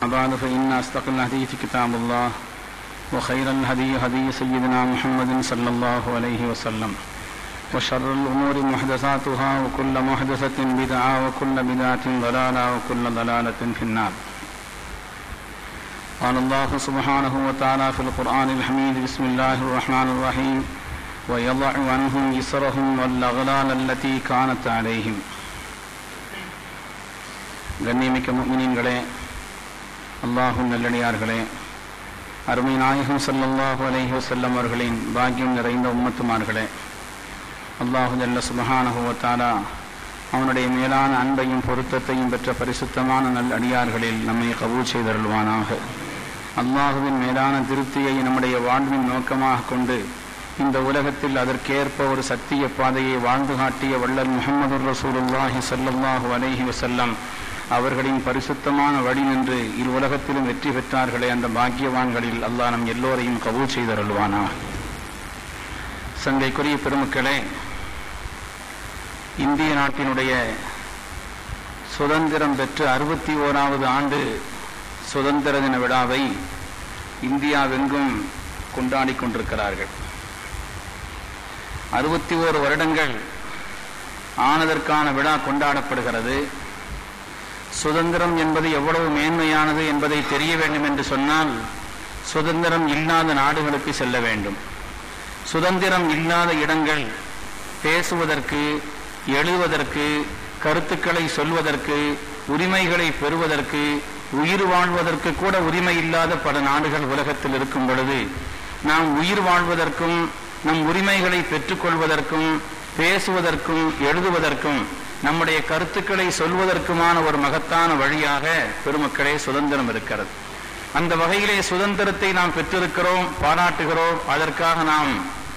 بعد فإن أصدق الحديث كتاب الله وخير الهدي هدي سيدنا محمد صلى الله عليه وسلم وشر الأمور محدثاتها وكل محدثة بدعة وكل بدعة ضلالة وكل ضلالة في النار قال الله سبحانه وتعالى في القرآن الحميد بسم الله الرحمن الرحيم ويضع عنهم إسرهم والأغلال التي كانت عليهم கண்ணியமிக்க முக்மினீன்களே அல்லாஹும் நல்லடியார்களே அருமை நாயகம் ஸல்லல்லாஹு அலைஹி வஸல்லம் அவர்களின் பாக்கியம் நிறைந்த உம்மத்துமார்களே அல்லாஹு ஜல்ல சுபஹானஹு வ தஆலா அவனுடைய மேலான அன்பையும் பொருத்தத்தையும் பெற்ற பரிசுத்தமான நல் அடியார்களில் நம்மை கபூல் செய்தருள்வானாக அல்லாஹுவின் மேலான திருப்தியை நம்முடைய வாழ்வின் நோக்கமாக கொண்டு இந்த உலகத்தில் அதற்கேற்ப ஒரு சத்திய பாதையை வாழ்ந்து காட்டிய வள்ளல் முகமது ரசூலுல்லாஹி ஸல்லல்லாஹு அலைஹி வஸல்லம் அவர்களின் பரிசுத்தமான வழி நின்று இரு உலகத்திலும் வெற்றி பெற்றார்களே அந்த பாக்கியவான்களில் அல்லாஹ் நம் எல்லோரையும் கபூல் செய்தருள்வானாக சங்கைக்குரிய பெருமக்களே இந்திய நாட்டினுடைய சுதந்திரம் பெற்று அறுபத்தி ஓராவது ஆண்டு சுதந்திர தின விழாவை இந்தியாவெங்கும் கொண்டாடி கொண்டிருக்கிறார்கள் அறுபத்தி ஓரு வருடங்கள் ஆனதற்கான விழா கொண்டாடப்படுகிறது சுதந்திரம் என்பது எவ்வளவு மேன்மையானது என்பதை தெரிய வேண்டும் என்று சொன்னால் சுதந்திரம் இல்லாத நாடுகளுக்கு செல்ல வேண்டும் சுதந்திரம் இல்லாத இடங்கள் பேசுவதற்கு எழுதுவதற்கு கருத்துக்களை சொல்வதற்கு உரிமைகளை பெறுவதற்கு உயிர் வாழ்வதற்கு கூட உரிமை இல்லாத பல நாடுகள் உலகத்தில் இருக்கும் பொழுது நாம் உயிர் வாழ்வதற்கும் நம் உரிமைகளை பெற்றுக்கொள்வதற்கும் பேசுவதற்கும் எழுதுவதற்கும் நம்முடைய கருத்துக்களை சொல்வதற்குமான ஒரு மகத்தான வழியாக பெருமக்களே சுதந்திரம் இருக்கிறது அந்த வகையிலே சுதந்திரத்தை நாம் பெற்றிருக்கிறோம் பாராட்டுகிறோம் அதற்காக நாம்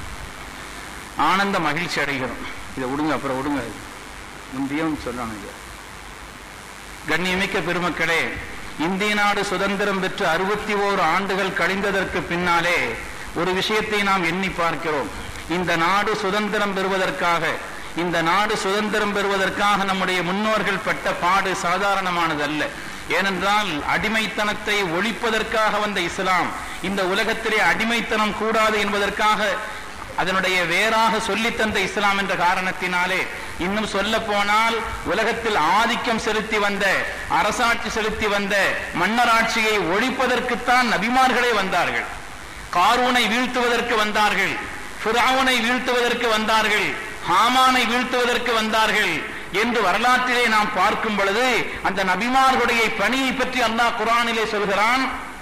ஆனந்த மகிழ்ச்சி அடைகிறோம் இதை விடுங்க அப்புறம் விடுங்க முந்தியும் சொல்லணும் கண்ணியமிக்க பெருமக்களே இந்திய நாடு சுதந்திரம் பெற்று அறுபத்தி ஓரு ஆண்டுகள் கழிந்ததற்கு பின்னாலே ஒரு விஷயத்தை நாம் எண்ணி பார்க்கிறோம் இந்த நாடு சுதந்திரம் பெறுவதற்காக இந்த நாடு சுதந்திரம் பெறுவதற்காக நம்முடைய முன்னோர்கள் பட்ட பாடு சாதாரணமானதல்ல ஏனென்றால் அடிமைத்தனத்தை ஒழிப்பதற்காக வந்த இஸ்லாம் இந்த உலகத்திலே அடிமைத்தனம் கூடாது என்பதற்காக அதனுடைய வேறாக சொல்லித்தந்த இஸ்லாம் என்ற காரணத்தினாலே இன்னும் சொல்ல போனால் உலகத்தில் ஆதிக்கம் செலுத்தி வந்த அரசாட்சி செலுத்தி வந்த மன்னராட்சியை ஒழிப்பதற்குத்தான் நபிமார்களே வந்தார்கள் காரூனை வீழ்த்துவதற்கு வந்தார்கள் ஃபிரௌனை வீழ்த்துவதற்கு வந்தார்கள் ஹாமானை வீழ்த்துவதற்கு வந்தார்கள் என்று வரலாற்றிலே நாம் பார்க்கும் பொழுது அந்த நபிமார்களுடைய பணியை பற்றி அல்லாஹ் குரானிலே சொல்கிறான்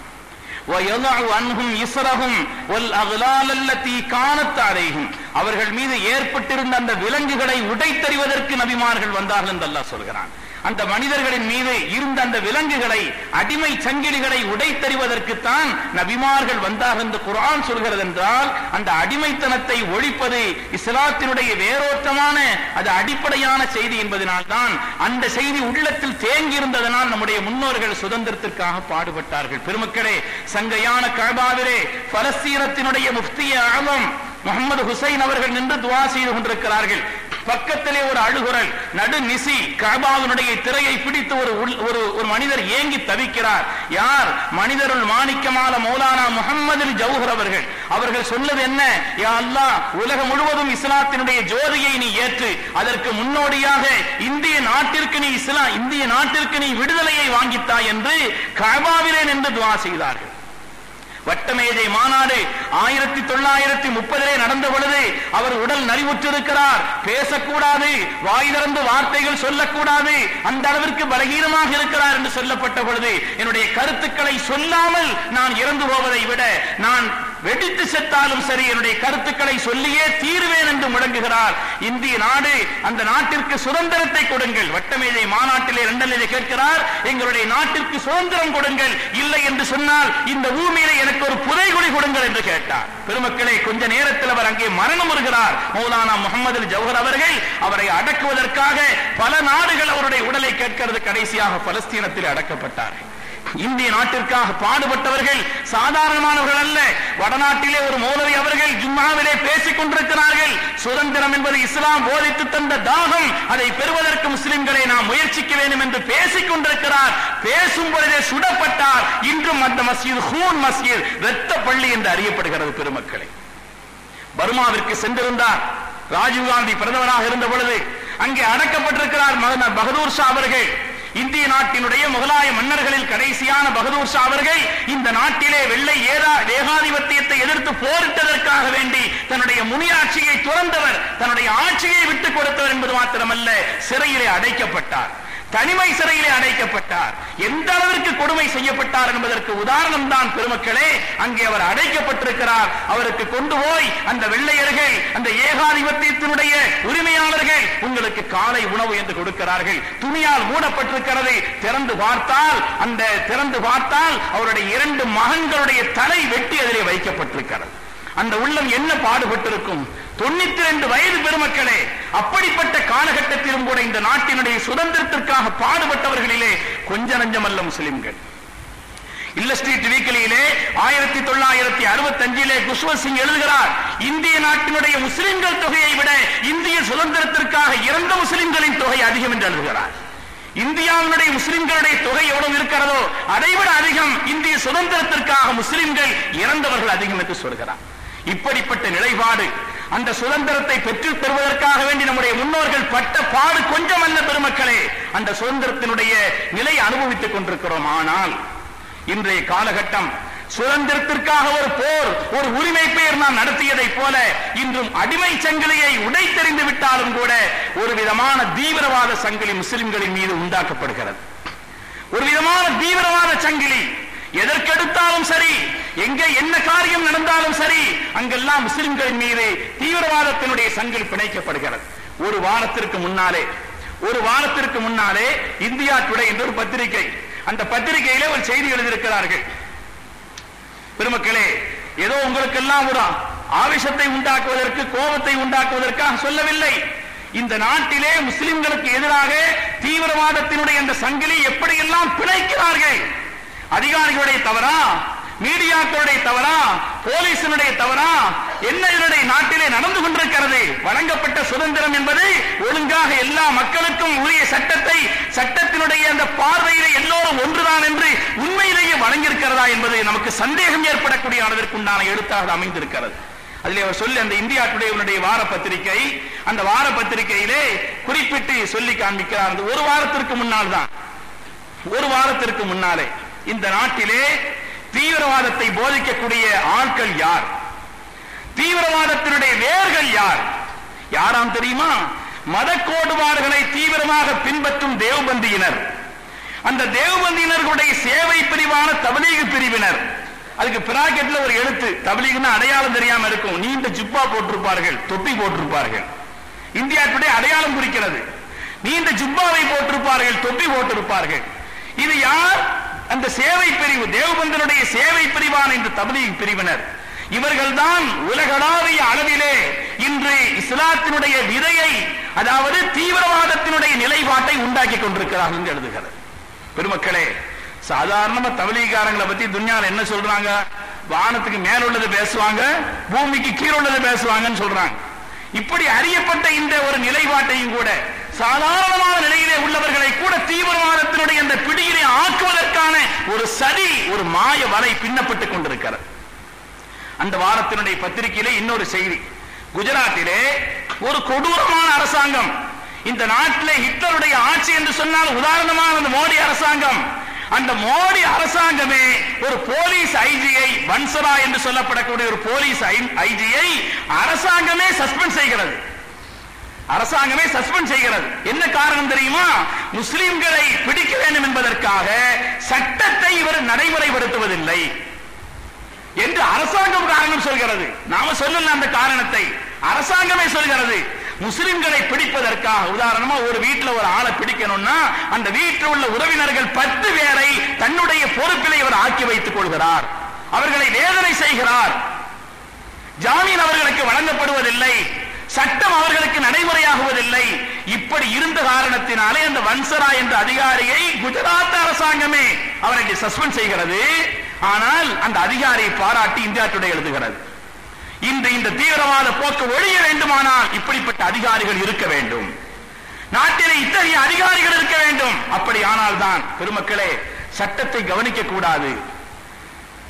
அவர்கள் மீது ஏற்பட்டிருந்த அந்த விலங்குகளை உடைத்தறிவதற்கு நபிமார்கள் வந்தார்கள் என்று அல்லாஹ் சொல்கிறான் அந்த மனிதர்களின் மீது இருந்த அந்த விலங்குகளை அடிமை சங்கிலிகளை உடைத்தறிவதற்குத்தான் நபிமார்கள் வந்தார்கள் என்று குரான் சொல்கிறது என்றால் அந்த அடிமைத்தனத்தை ஒழிப்பது இஸ்லாத்தினுடைய வேரோட்டமான அது அடிப்படையான செய்தி என்பதனால்தான் அந்த செய்தி உள்ளத்தில் தேங்கி இருந்ததனால் நம்முடைய முன்னோர்கள் சுதந்திரத்திற்காக பாடுபட்டார்கள் பெருமக்களே சங்கையான கழபாவிலே பலஸ்தீனத்தினுடைய முஃப்திய ஆலம் முகமது ஹுசைன் அவர்கள் நின்று துவா செய்து கொண்டிருக்கிறார்கள் பக்கத்திலே ஒரு அழுகுரல் நடு நிசி கபாவினுடைய திரையை பிடித்து ஒரு ஒரு ஒரு மனிதர் ஏங்கி தவிக்கிறார் யார் மனிதருள் மாணிக்கமால மௌலானா முகமது ஜவுஹர் அவர்கள் அவர்கள் சொல்லுவது என்ன யா அல்லா உலகம் முழுவதும் இஸ்லாத்தினுடைய ஜோதியை நீ ஏற்று அதற்கு முன்னோடியாக இந்திய நாட்டிற்கு நீ இஸ்லாம் இந்திய நாட்டிற்கு நீ விடுதலையை வாங்கித்தாய் என்று கபாவிலே நின்று துவா செய்தார்கள் வட்டமேஜை மாநாடு ஆயிரத்தி தொள்ளாயிரத்தி முப்பதிலே நடந்த பொழுது அவர் உடல் நலிவுற்றிருக்கிறார் பேசக்கூடாது வாய் திறந்து வார்த்தைகள் சொல்லக்கூடாது அந்த அளவிற்கு பலகீனமாக இருக்கிறார் என்று சொல்லப்பட்ட பொழுது என்னுடைய கருத்துக்களை சொல்லாமல் நான் இறந்து போவதை விட நான் வெடித்து செத்தாலும் சரி என்னுடைய கருத்துக்களை சொல்லியே தீர்வேன் என்று முழங்குகிறார் இந்திய நாடு அந்த நாட்டிற்கு சுதந்திரத்தை கொடுங்கள் வட்டமேஜை மாநாட்டிலே லண்டனிலே கேட்கிறார் எங்களுடைய நாட்டிற்கு சுதந்திரம் கொடுங்கள் இல்லை என்று சொன்னால் இந்த பூமியில எனக்கு ஒரு புதைகுடி கொடுங்கள் என்று கேட்டார் பெருமக்களே கொஞ்ச நேரத்தில் அவர் அங்கே மரணம் வருகிறார் மௌலானா முகமது ஜவஹர் அவர்கள் அவரை அடக்குவதற்காக பல நாடுகள் அவருடைய உடலை கேட்கிறது கடைசியாக பலஸ்தீனத்தில் அடக்கப்பட்டார்கள் இந்திய நாட்டிற்காக பாடுபட்டவர்கள் சாதாரணமானவர்கள் அல்ல வடநாட்டிலே ஒரு மௌலவி அவர்கள் ஜும்மாவிலே பேசிக் கொண்டிருக்கிறார்கள் சுதந்திரம் என்பது இஸ்லாம் போதித்து தந்த தாகம் அதை பெறுவதற்கு முஸ்லிம்களை நாம் முயற்சிக்க வேண்டும் என்று பேசிக் கொண்டிருக்கிறார் பேசும் பொழுதே சுடப்பட்டார் இன்றும் அந்த மஸ்ஜித் ஹூன் மஸ்ஜித் இரத்த பள்ளி என்று அறியப்படுகிறது பெருமக்களே பர்மாவிற்கு சென்றிருந்தார் ராஜீவ்காந்தி பிரதமராக இருந்த பொழுது அங்கே அடக்கப்பட்டிருக்கிறார் மகன- பகதூர் ஷா அவர்கள் இந்திய நாட்டினுடைய முகலாய மன்னர்களில் கடைசியான பகதூர் ஷா அவர்கள் இந்த நாட்டிலே வெள்ளை ஏதா ஏகாதிபத்தியத்தை எதிர்த்து போரிட்டதற்காக வேண்டி தன்னுடைய முனியாட்சியை துறந்தவர் தன்னுடைய ஆட்சியை விட்டுக் கொடுத்தவர் என்பது மாத்திரமல்ல சிறையிலே அடைக்கப்பட்டார் தனிமை சிறையிலே அடைக்கப்பட்டார் எந்த அளவிற்கு கொடுமை செய்யப்பட்டார் என்பதற்கு உதாரணம் தான் பெருமக்களே அங்கே அவர் அடைக்கப்பட்டிருக்கிறார் அவருக்கு கொண்டு போய் அந்த வெள்ளையர்கள் அந்த ஏகாதிபத்தியத்தினுடைய உரிமையாளர்கள் உங்களுக்கு காலை உணவு என்று கொடுக்கிறார்கள் துணியால் மூடப்பட்டிருக்கிறது திறந்து பார்த்தால் அந்த திறந்து பார்த்தால் அவருடைய இரண்டு மகன்களுடைய தலை வெட்டி அதிலே வைக்கப்பட்டிருக்கிறது அந்த உள்ளம் என்ன பாடுபட்டிருக்கும் தொண்ணூத்தி ரெண்டு வயது பெருமக்களே அப்படிப்பட்ட காலகட்டத்திலும் கூட இந்த நாட்டினுடைய சுதந்திரத்திற்காக பாடுபட்டவர்களிலே கொஞ்ச நஞ்சமல்ல முஸ்லிம்கள் இல்ல ஸ்ட்ரீட் வீக்கலியிலே ஆயிரத்தி தொள்ளாயிரத்தி அறுபத்தி அஞ்சிலே குஷ்வந்த் சிங் எழுதுகிறார் இந்திய நாட்டினுடைய முஸ்லிம்கள் தொகையை விட இந்திய சுதந்திரத்திற்காக இறந்த முஸ்லிம்களின் தொகை அதிகம் என்று எழுதுகிறார் இந்தியாவினுடைய முஸ்லிம்களுடைய தொகை எவ்வளவு இருக்கிறதோ அதைவிட அதிகம் இந்திய சுதந்திரத்திற்காக முஸ்லிம்கள் இறந்தவர்கள் அதிகம் என்று சொல்கிறார் இப்படிப்பட்ட நிலைப்பாடு அந்த சுதந்திரத்தை பெற்றுத் தருவதற்காக வேண்டி நம்முடைய முன்னோர்கள் பட்ட பாடு கொஞ்சம் அல்ல பெருமக்களே அந்த சுதந்திரத்தினுடைய நிலை அனுபவித்துக் கொண்டிருக்கிறோம் ஆனால் இன்றைய காலகட்டம் சுதந்திரத்திற்காக ஒரு போர் ஒரு உரிமை பெயர் நாம் நடத்தியதைப் போல இன்றும் அடிமை சங்கிலியை உடைத்தெறிந்து விட்டாலும் கூட ஒரு விதமான தீவிரவாத சங்கிலி முஸ்லிம்களின் மீது உண்டாக்கப்படுகிறது ஒரு விதமான தீவிரவாத சங்கிலி எதற்கெடுத்தாலும் சரி எங்க என்ன காரியம் நடந்தாலும் சரி அங்கெல்லாம் முஸ்லிம்களின் மீது தீவிரவாதத்தினுடைய சங்கிலி பிணைக்கப்படுகிறது ஒரு வாரத்திற்கு முன்னாலே ஒரு வாரத்திற்கு முன்னாலே இந்தியா டுடே என்ற ஒரு பத்திரிகை அந்த பத்திரிகையிலே ஒரு செய்தி எழுதியிருக்கிறார்கள் பெருமக்களே ஏதோ உங்களுக்கெல்லாம் ஒரு ஆவேசத்தை உண்டாக்குவதற்கு கோபத்தை உண்டாக்குவதற்காக சொல்லவில்லை இந்த நாட்டிலே முஸ்லிம்களுக்கு எதிராக தீவிரவாதத்தினுடைய அந்த சங்கிலி எப்படியெல்லாம் பிணைக்கிறார்கள் அதிகாரிகளுடைய தவறா மீடியாக்களுடைய தவறா போலீசினுடைய தவறா என்ன இதனுடைய நாட்டிலே நடந்து கொண்டிருக்கிறது வழங்கப்பட்ட சுதந்திரம் என்பது ஒழுங்காக எல்லா மக்களுக்கும் உரிய சட்டத்தை சட்டத்தினுடைய அந்த பார்வையிலே எல்லோரும் ஒன்றுதான் என்று உண்மையிலேயே வழங்கியிருக்கிறதா என்பது நமக்கு சந்தேகம் ஏற்படக்கூடிய அளவிற்கு உண்டான எழுத்தாக அது அமைந்திருக்கிறது அதிலே அவர் சொல்லி அந்த இந்தியா டுடேவுடைய வார பத்திரிகை அந்த வார பத்திரிகையிலே குறிப்பிட்டு சொல்லி காண்பிக்கிறார் அந்த ஒரு வாரத்திற்கு முன்னால் தான் ஒரு வாரத்திற்கு முன்னாலே இந்த நாட்டிலே தீவிரவாதத்தை போதிக்கக்கூடிய ஆட்கள் யார் தீவிரவாதத்தினுடைய வேர்கள் யார் யாராம் தெரியுமா மத கோட்பாடுகளை தீவிரமாக பின்பற்றும் தேவபந்தியினர் அந்த தேவபந்தியினர்களுடைய சேவை பிரிவான தபலீக பிரிவினர் அதுக்கு பிராக்கெட்ல ஒரு எழுத்து தபலீக்னா அடையாளம் தெரியாம இருக்கும் நீண்ட ஜிப்பா போட்டிருப்பார்கள் தொப்பி போட்டிருப்பார்கள் இந்தியா டுடே அடையாளம் குறிக்கிறது நீண்ட ஜிப்பாவை போட்டிருப்பார்கள் தொப்பி போட்டிருப்பார்கள் இது யார் அந்த சேவை பிரிவு தேவபந்தனுடைய சேவை பிரிவான இந்த தபலீக் பிரிவினர் இவர்கள்தான் உலகளாவிய அளவிலே இன்று இஸ்லாத்தினுடைய விதையை அதாவது தீவிரவாதத்தினுடைய நிலைப்பாட்டை உண்டாக்கி கொண்டிருக்கிறார்கள் என்று எழுதுகிறது பெருமக்களே சாதாரணமா தவளிகாரங்களை பத்தி துன்யால என்ன சொல்றாங்க வானத்துக்கு மேல உள்ளது பேசுவாங்க பூமிக்கு கீழே உள்ளது பேசுவாங்கன்னு சொல்றாங்க இப்படி அறியப்பட்ட இந்த ஒரு நிலைப்பாட்டையும் கூட சாதாரணமான நிலையிலே உள்ளவர்களை கூட தீவிரவாதத்தினுடைய அந்த பிடியிலே ஆக்குவதற்கான ஒரு சதி ஒரு மாய வலை பின்னப்பட்டுக் கொண்டிருக்கிறது அந்த வாரத்தினுடைய பத்திரிகையிலே இன்னொரு செய்தி குஜராத்திலே ஒரு கொடூரமான அரசாங்கம் இந்த நாட்டிலே ஹிட்லருடைய ஆட்சி என்று சொன்னால் உதாரணமான அந்த மோடி அரசாங்கம் அந்த மோடி அரசாங்கமே ஒரு போலீஸ் ஐஜியை வன்சரா என்று சொல்லப்படக்கூடிய ஒரு போலீஸ் ஐஜியை அரசாங்கமே சஸ்பெண்ட் செய்கிறது அரசாங்கமே சஸ்பெண்ட் செய்கிறது என்ன காரணம் தெரியுமா முஸ்லிம்களை பிடிக்க வேண்டும் என்பதற்காக சட்டத்தை இவர் நடைமுறைப்படுத்துவதில்லை என்று அரசாங்கம் காரணம் சொல்கிறது நாம சொல்லல அந்த காரணத்தை அரசாங்கமே சொல்கிறது முஸ்லிம்களை பிடிப்பதற்காக உதாரணமா ஒரு வீட்டுல ஒரு ஆளை பிடிக்கணும்னா அந்த வீட்டில் உள்ள உறவினர்கள் பத்து பேரை தன்னுடைய பொறுப்பிலே இவர் ஆக்கி வைத்துக் கொள்கிறார் அவர்களை வேதனை செய்கிறார் ஜாமீன் அவர்களுக்கு வழங்கப்படுவதில்லை சட்டம் அவர்களுக்கு நடைமுறையாகுவதில்லை இப்படி இருந்த காரணத்தினாலே அந்த வன்சரா என்ற அதிகாரியை குஜராத் அரசாங்கமே அவரை சஸ்பெண்ட் செய்கிறது ஆனால் அந்த அதிகாரியை பாராட்டி இந்தியா டுடே எழுதுகிறது இந்த இந்த தீவிரவாத போக்கு ஒழிய வேண்டுமானால் இப்படிப்பட்ட அதிகாரிகள் இருக்க வேண்டும் நாட்டிலே இத்தகைய அதிகாரிகள் இருக்க வேண்டும் அப்படி ஆனால் தான் பெருமக்களே சட்டத்தை கவனிக்க கூடாது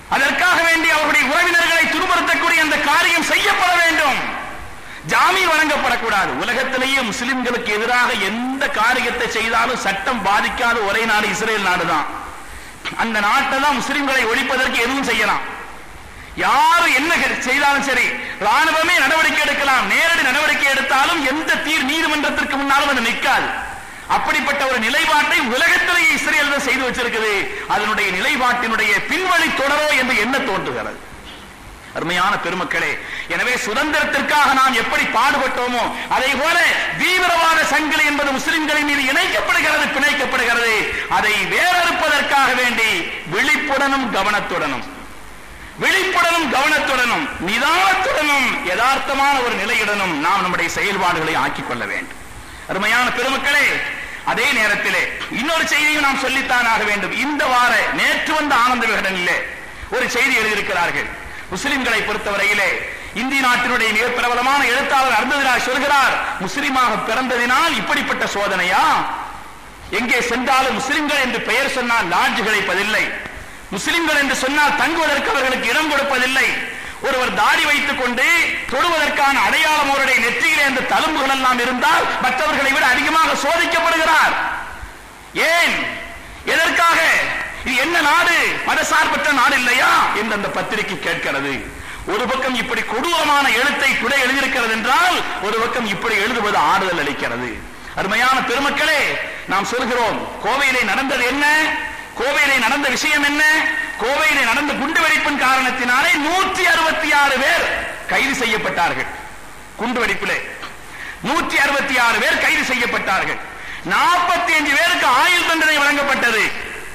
அதற்காக வேண்டி அவருடைய உறவினர்களை துன்புறுத்தக்கூடிய அந்த காரியம் செய்யப்பட வேண்டும் ஜாமீன் வழங்கப்படக்கூடாது உலகத்திலேயே முஸ்லிம்களுக்கு எதிராக எந்த காரியத்தை செய்தாலும் சட்டம் பாதிக்காத ஒரே நாடு இஸ்ரேல் நாடுதான் அந்த நாட்டை தான் முஸ்லிம்களை ஒழிப்பதற்கு எதுவும் செய்யலாம் யாரு என்ன செய்தாலும் சரி ராணுவமே நடவடிக்கை எடுக்கலாம் நேரடி நடவடிக்கை எடுத்தாலும் எந்த தீர் நீதிமன்றத்திற்கு முன்னாலும் அது நிற்காது அப்படிப்பட்ட ஒரு நிலைப்பாட்டை உலகத்திலேயே இஸ்ரேல் தான் செய்து வச்சிருக்குது அதனுடைய நிலைப்பாட்டினுடைய பின்வழி தொடரோ என்று என்ன தோன்றுகிறது அருமையான பெருமக்களே எனவே சுதந்திரத்திற்காக நாம் எப்படி பாடுபட்டோமோ அதே போல தீவிரவாத சங்கிலி என்பது முஸ்லிம்களின் மீது இணைக்கப்படுகிறது பிணைக்கப்படுகிறது அதை வேறறுப்பதற்காக வேண்டி விழிப்புடனும் கவனத்துடனும் விழிப்புடனும் கவனத்துடனும் நிதானத்துடனும் யதார்த்தமான ஒரு நிலையுடனும் நாம் நம்முடைய செயல்பாடுகளை ஆக்கிக் கொள்ள வேண்டும் அருமையான பெருமக்களே அதே நேரத்திலே இன்னொரு செய்தியும் நாம் சொல்லித்தான் ஆக வேண்டும் இந்த வார நேற்று வந்த ஆனந்த விகடனிலே ஒரு செய்தி எழுதியிருக்கிறார்கள் முஸ்லிம்களை பொறுத்தவரையிலே இந்திய நாட்டினுடைய மிக பிரபலமான எழுத்தாளர் அருந்ததிராஜ் சொல்கிறார் முஸ்லிமாக பிறந்ததினால் இப்படிப்பட்ட சோதனையா எங்கே சென்றாலும் முஸ்லிம்கள் என்று பெயர் சொன்னால் லாட்ஜ் கிடைப்பதில்லை முஸ்லிம்கள் என்று சொன்னால் தங்குவதற்கு அவர்களுக்கு இடம் கொடுப்பதில்லை ஒருவர் தாடி வைத்துக் கொண்டு தொடுவதற்கான அடையாளம் அவருடைய நெற்றியிலே அந்த தழும்புகள் எல்லாம் இருந்தால் மற்றவர்களை விட அதிகமாக சோதிக்கப்படுகிறார் ஏன் எதற்காக இது என்ன நாடு மதசார்பற்ற நாடு இல்லையா என்று அந்த பத்திரிகை கேட்கிறது ஒரு பக்கம் இப்படி கொடூரமான எழுத்தை கூட எழுதியிருக்கிறது என்றால் ஒரு பக்கம் இப்படி எழுதுவது ஆறுதல் அளிக்கிறது அருமையான பெருமக்களே நாம் சொல்கிறோம் கோவையிலே நடந்தது என்ன கோவையிலே நடந்த விஷயம் என்ன கோவையிலே நடந்த குண்டுவெடிப்பின் காரணத்தினாலே நூற்றி அறுபத்தி ஆறு பேர் கைது செய்யப்பட்டார்கள் குண்டுவெடிப்பிலே நூற்றி அறுபத்தி ஆறு பேர் கைது செய்யப்பட்டார்கள் நாற்பத்தி அஞ்சு பேருக்கு ஆயுள் தண்டனை வழங்கப்பட்டது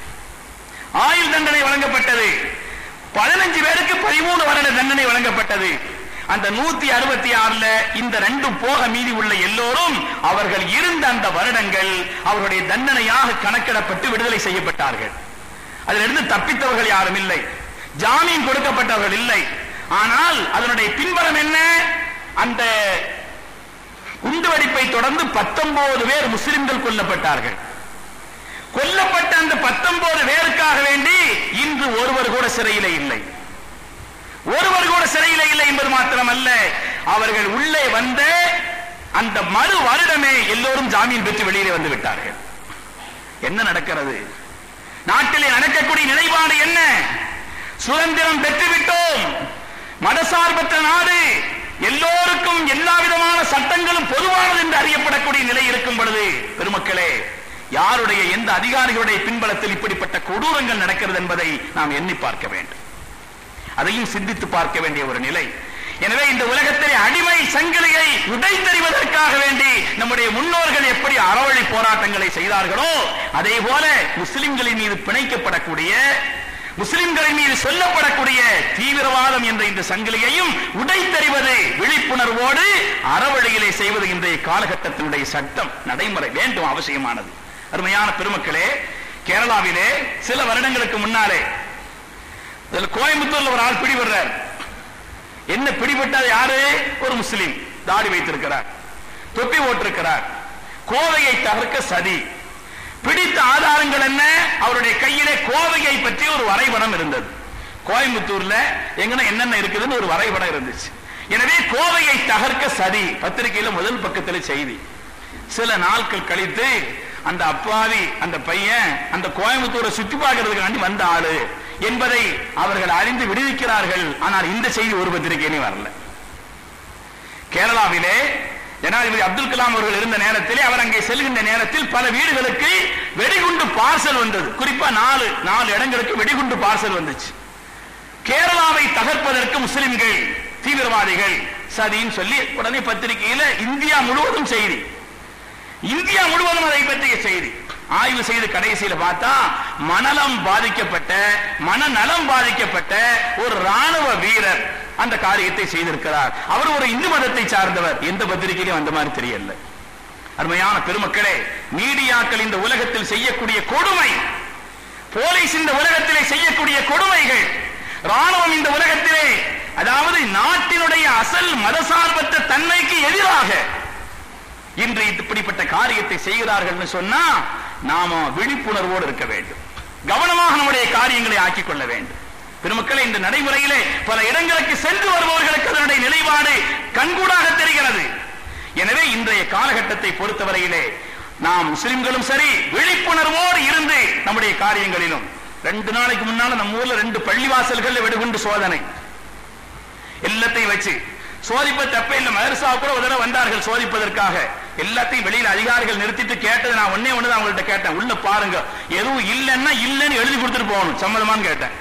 ஆயுள் தண்டனை வழங்கப்பட்டது பதினஞ்சு பேருக்கு பதிமூணு வருட தண்டனை வழங்கப்பட்டது அந்த நூத்தி அறுபத்தி ஆறுல இந்த ரெண்டும் போக மீதி உள்ள எல்லோரும் அவர்கள் இருந்த அந்த வருடங்கள் அவருடைய தண்டனையாக கணக்கிடப்பட்டு விடுதலை செய்யப்பட்டார்கள் அதிலிருந்து தப்பித்தவர்கள் யாரும் இல்லை ஜாமீன் கொடுக்கப்பட்டவர்கள் இல்லை ஆனால் அதனுடைய பின்பலம் என்ன அந்த குண்டுவெடிப்பை தொடர்ந்து பத்தொன்பது பேர் முஸ்லிம்கள் கொல்லப்பட்டார்கள் கொல்லப்பட்ட அந்த பத்தொன்பது பேருக்காக வேண்டி இன்று ஒருவர் கூட சிறையிலே இல்லை ஒருவர் கூட சிறையிலே இல்லை என்பது மாத்திரமல்ல அவர்கள் உள்ளே வந்த அந்த மறு வருடமே எல்லோரும் ஜாமீன் பெற்று வெளியிலே வந்து விட்டார்கள் என்ன நடக்கிறது நாட்டிலே நடக்கக்கூடிய நிலைப்பாடு என்ன சுதந்திரம் பெற்றுவிட்டோம் மதசார்பற்ற நாடு எல்லோருக்கும் எல்லா விதமான சட்டங்களும் பொதுவானது என்று அறியப்படக்கூடிய நிலை இருக்கும் பொழுது பெருமக்களே யாருடைய எந்த அதிகாரிகளுடைய பின்பலத்தில் இப்படிப்பட்ட கொடூரங்கள் நடக்கிறது என்பதை நாம் எண்ணி பார்க்க வேண்டும் அதையும் சிந்தித்து பார்க்க வேண்டிய ஒரு நிலை எனவே இந்த உலகத்திலே அடிமை சங்கிலியை உடைத்தறிவதற்காக வேண்டி நம்முடைய முன்னோர்கள் எப்படி அறவழி போராட்டங்களை செய்தார்களோ அதே போல முஸ்லிம்களின் மீது பிணைக்கப்படக்கூடிய முஸ்லிம்களின் மீது சொல்லப்படக்கூடிய தீவிரவாதம் என்ற இந்த சங்கிலியையும் உடைத்தறிவது விழிப்புணர்வோடு அறவழியிலே செய்வது இன்றைய காலகட்டத்தினுடைய சட்டம் நடைமுறை வேண்டும் அவசியமானது அருமையான பெருமக்களே கேரளாவிலே சில வருடங்களுக்கு முன்னாலே இதுல கோயம்புத்தூர்ல ஒரு ஆள் பிடிபடுறார் என்ன பிடிபட்டது யாரு ஒரு முஸ்லிம் தாடி வைத்திருக்கிறார் தொப்பி போட்டிருக்கிறார் கோவையை தகர்க்க சதி பிடித்த ஆதாரங்கள் என்ன அவருடைய கையிலே கோவையை பற்றி ஒரு வரைபடம் இருந்தது கோயம்புத்தூர்ல எங்கன்னா என்னென்ன இருக்குதுன்னு ஒரு வரைபடம் இருந்துச்சு எனவே கோவையை தகர்க்க சதி பத்திரிகையில முதல் பக்கத்தில் செய்தி சில நாட்கள் கழித்து அந்த அப்பாவி அந்த பையன் அந்த கோயம்புத்தூரை சுத்தி பார்க்கறதுக்காண்டி வந்த ஆளு என்பதை அவர்கள் அறிந்து விடுவிக்கிறார்கள் ஆனால் இந்த செய்தி ஒரு பத்திரிகையிலும் வரல கேரளாவிலே ஜனாதிபதி அப்துல் கலாம் அவர்கள் இருந்த நேரத்திலே அவர் அங்கே செல்கின்ற நேரத்தில் பல வீடுகளுக்கு வெடிகுண்டு பார்சல் வந்தது குறிப்பா நாலு நாலு இடங்களுக்கு வெடிகுண்டு பார்சல் வந்துச்சு கேரளாவை தகர்ப்பதற்கு முஸ்லிம்கள் தீவிரவாதிகள் சதின்னு சொல்லி உடனே பத்திரிகையில இந்தியா முழுவதும் செய்தி இந்தியா முழுவதும் அதை பற்றிய செய்தி ஆய்வு செய்து கடைசியில பார்த்தா மனநலம் பாதிக்கப்பட்ட மனநலம் பாதிக்கப்பட்ட ஒரு ராணுவ வீரர் அந்த காரியத்தை செய்திருக்கிறார் அவர் ஒரு இந்து மதத்தை சார்ந்தவர் எந்த பத்திரிகையிலும் அந்த மாதிரி தெரியல அருமையான பெருமக்களே மீடியாக்கள் இந்த உலகத்தில் செய்யக்கூடிய கொடுமை போலீஸ் இந்த உலகத்திலே செய்யக்கூடிய கொடுமைகள் ராணுவம் இந்த உலகத்திலே அதாவது நாட்டினுடைய அசல் மதசார்பற்ற தன்மைக்கு எதிராக இன்று இப்படிப்பட்ட காரியத்தை செய்கிறார்கள் சொன்னா நாம விழிப்புணர்வோடு இருக்க வேண்டும் கவனமாக நம்முடைய காரியங்களை ஆக்கிக் கொள்ள வேண்டும் பெருமக்களே இந்த நடைமுறையிலே பல இடங்களுக்கு சென்று வருபவர்களுக்கு அதனுடைய நிலைப்பாடு கண்கூடாக தெரிகிறது எனவே இன்றைய காலகட்டத்தை பொறுத்தவரையிலே நாம் முஸ்லிம்களும் சரி விழிப்புணர்வோடு இருந்து நம்முடைய காரியங்களிலும் ரெண்டு நாளைக்கு முன்னால நம்ம ஊர்ல ரெண்டு பள்ளிவாசல்கள் வெடுகுண்டு சோதனை எல்லாத்தையும் வச்சு சோதிப்ப தப்பே இல்ல மதரசா கூட ஒரு தடவை வந்தார்கள் சோதிப்பதற்காக எல்லாத்தையும் வெளியில அதிகாரிகள் நிறுத்திட்டு கேட்டது நான் ஒன்னே ஒண்ணுதான் அவங்கள்ட்ட கேட்டேன் உள்ள பாருங்க எதுவும் இல்லைன்னா இல்லைன்னு எழுதி கொடுத்துட்டு போகணும் சம்மதமான்னு கேட்டேன்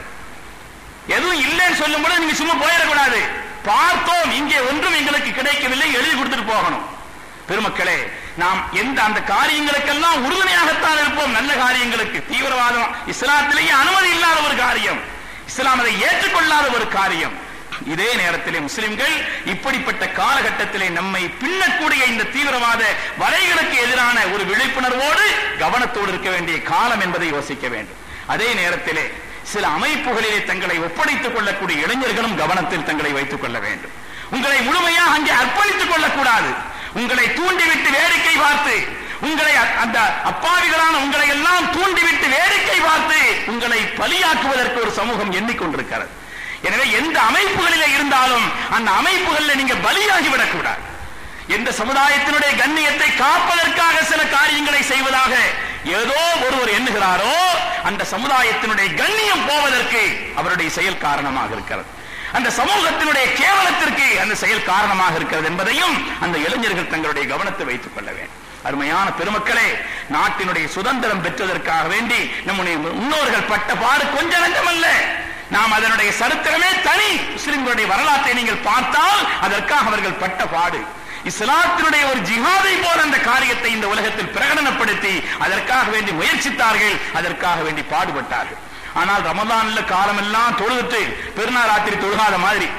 எதுவும் இல்லைன்னு சொல்லும் போது நீங்க சும்மா போயிடக்கூடாது பார்த்தோம் இங்கே ஒன்றும் எங்களுக்கு கிடைக்கவில்லை எழுதி கொடுத்துட்டு போகணும் பெருமக்களே நாம் எந்த அந்த காரியங்களுக்கெல்லாம் உறுதுணையாகத்தான் இருப்போம் நல்ல காரியங்களுக்கு தீவிரவாதம் இஸ்லாத்திலேயே அனுமதி இல்லாத ஒரு காரியம் இஸ்லாம் அதை ஏற்றுக்கொள்ளாத ஒரு காரியம் இதே நேரத்திலே முஸ்லிம்கள் இப்படிப்பட்ட காலகட்டத்திலே நம்மை பின்னக்கூடிய இந்த தீவிரவாத வலைகளுக்கு எதிரான ஒரு விழிப்புணர்வோடு கவனத்தோடு இருக்க வேண்டிய காலம் என்பதை யோசிக்க வேண்டும் அதே நேரத்திலே சில அமைப்புகளிலே தங்களை ஒப்படைத்துக் கொள்ளக்கூடிய இளைஞர்களும் கவனத்தில் தங்களை வைத்துக் கொள்ள வேண்டும் உங்களை முழுமையாக அங்கே அர்ப்பணித்துக் கொள்ளக்கூடாது உங்களை தூண்டிவிட்டு வேடிக்கை பார்த்து உங்களை அ- அந்த அப்பாவிகளான உங்களை எல்லாம் தூண்டிவிட்டு வேடிக்கை பார்த்து உங்களை பலியாக்குவதற்கு ஒரு சமூகம் எண்ணிக்கொண்டிருக்கிறது எனவே எந்த அமைப்புகளிலே இருந்தாலும் அந்த அமைப்புகளில் நீங்க பலியாகி விடக்கூடாது எந்த சமுதாயத்தினுடைய கண்ணியத்தை காப்பதற்காக சில காரியங்களை செய்வதாக ஏதோ ஒருவர் எண்ணுகிறாரோ அந்த சமுதாயத்தினுடைய கண்ணியம் போவதற்கு அவருடைய செயல் காரணமாக இருக்கிறது அந்த சமூகத்தினுடைய கேவலத்திற்கு அந்த செயல் காரணமாக இருக்கிறது என்பதையும் அந்த இளைஞர்கள் தங்களுடைய கவனத்தை வைத்துக் கொள்ள வேண்டும் அருமையான பெருமக்களே நாட்டினுடைய சுதந்திரம் பெற்றதற்காக வேண்டி நம்முடைய முன்னோர்கள் பட்ட பாடு கொஞ்ச நஞ்சமல்ல நாம் அதனுடைய சரித்திரமே தனி முஸ்லிம்களுடைய வரலாற்றை நீங்கள் பார்த்தால் அதற்காக அவர்கள் பட்ட பாடு இஸ்லாத்தினுடைய ஒரு ஜிஹாதை போல அந்த காரியத்தை இந்த உலகத்தில் பிரகடனப்படுத்தி அதற்காக வேண்டி முயற்சித்தார்கள் அதற்காக வேண்டி பாடுபட்டார்கள் ஆனால் ரமதான்ல காலமெல்லாம் தொழுதுட்டு பெருநாள் ராத்திரி தொழுகாத மாதிரி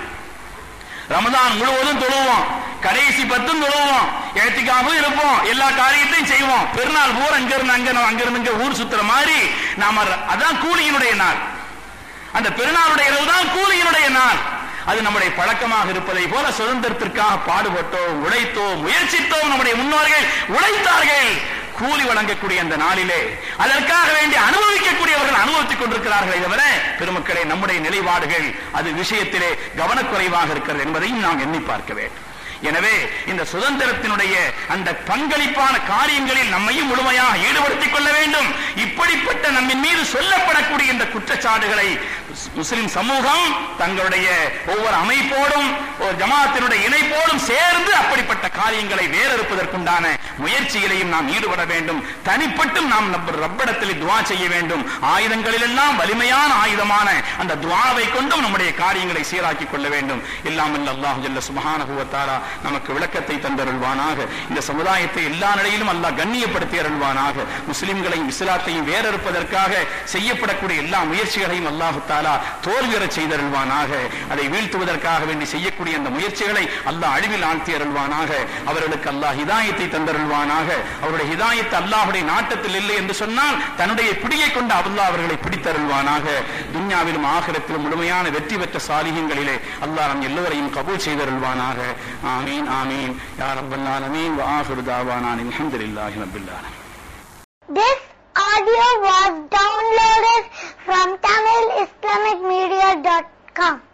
ரமதான் முழுவதும் தொழுவோம் கடைசி பத்தும் தொழுவோம் ஏத்திக்காகவும் இருப்போம் எல்லா காரியத்தையும் செய்வோம் பெருநாள் பூரா அங்க இருந்து அங்க அங்க இருந்து இங்க ஊர் சுத்துற மாதிரி நாம ர- அதான் கூலியினுடைய நாள் அந்த பெருநாளுடைய இரவு தான் கூலியினுடைய நாள் அது நம்முடைய பழக்கமாக இருப்பதை போல சுதந்திரத்திற்காக பாடுபட்டோம் உழைத்தோம் முயற்சித்தோம் நம்முடைய முன்னோர்கள் உழைத்தார்கள் கூலி வழங்கக்கூடிய அந்த நாளிலே அதற்காக வேண்டி அனுபவிக்கக்கூடியவர்கள் அனுபவித்துக் கொண்டிருக்கிறார்களே தவிர பெருமக்களே நம்முடைய நிலைப்பாடுகள் அது விஷயத்திலே கவனக்குறைவாக இருக்கிறது என்பதையும் நாம் எண்ணி பார்க்க வேண்டும் எனவே இந்த சுதந்திரத்தினுடைய அந்த பங்களிப்பான காரியங்களில் நம்மையும் முழுமையாக ஈடுபடுத்திக் கொள்ள வேண்டும் இப்படிப்பட்ட நம்மின் மீது சொல்லப்படக்கூடிய இந்த குற்றச்சாட்டுகளை முஸ்- முஸ்லிம் சமூகம் தங்களுடைய ஒவ்வொரு அமைப்போடும் ஒரு ஜமாத்தினுடைய இணைப்போடும் சேர்ந்து அப்படிப்பட்ட காரியங்களை வேறறுப்பதற்குண்டான முயற்சியிலையும் நாம் ஈடுபட வேண்டும் தனிப்பட்டும் நாம் நம்ம ரப்பிடத்தில் துவா செய்ய வேண்டும் ஆயுதங்களிலெல்லாம் வலிமையான ஆயுதமான அந்த துவாவை கொண்டும் நம்முடைய காரியங்களை சீராக்கிக் கொள்ள வேண்டும் இல்லாமல் அல்லாஹ் ஜல்ல சுபஹானஹு வ தஆலா நமக்கு விளக்கத்தை தந்தருள்வானாக இந்த சமுதாயத்தை எல்லா நிலையிலும் அல்லாஹ் கண்ணியப்படுத்தி அருள்வானாக முஸ்லிம்களையும் இஸ்லாத்தையும் வேறறுப்பதற்காக செய்யப்படக்கூடிய எல்லா முயற்சிகளையும் அல்லாஹு தாலா தோல்வியறச் செய்தருள்வானாக அதை வீழ்த்துவதற்காக வேண்டி செய்யக்கூடிய அந்த முயற்சிகளை அல்லாஹ் அழிவில் ஆழ்த்தி அருள்வானாக அவர்களுக்கு அல்லாஹ் ஹிதாயத்தை தந்தருள்வானாக அவருடைய ஹிதாயத்து அல்லாஹுடைய நாட்டத்தில் இல்லை என்று சொன்னால் தன்னுடைய பிடியை கொண்டு அல்லாஹ் அவர்களை பிடித்தருள்வானாக துன்யாவிலும் ஆகிரத்திலும் முழுமையான வெற்றி பெற்ற சாலிகங்களிலே அல்லாஹ் நம் எல்லோரையும் கபூல் செய்தருள்வானாக ஆமீன் ஆமீன் யா ரப்பல் ஆலமீன் வ ஆகிரு தாவானா அல்ஹம்துலில்லாஹி ரப்பில் ஆலமீன் This audio was downloaded from TamilIslamicMedia.com.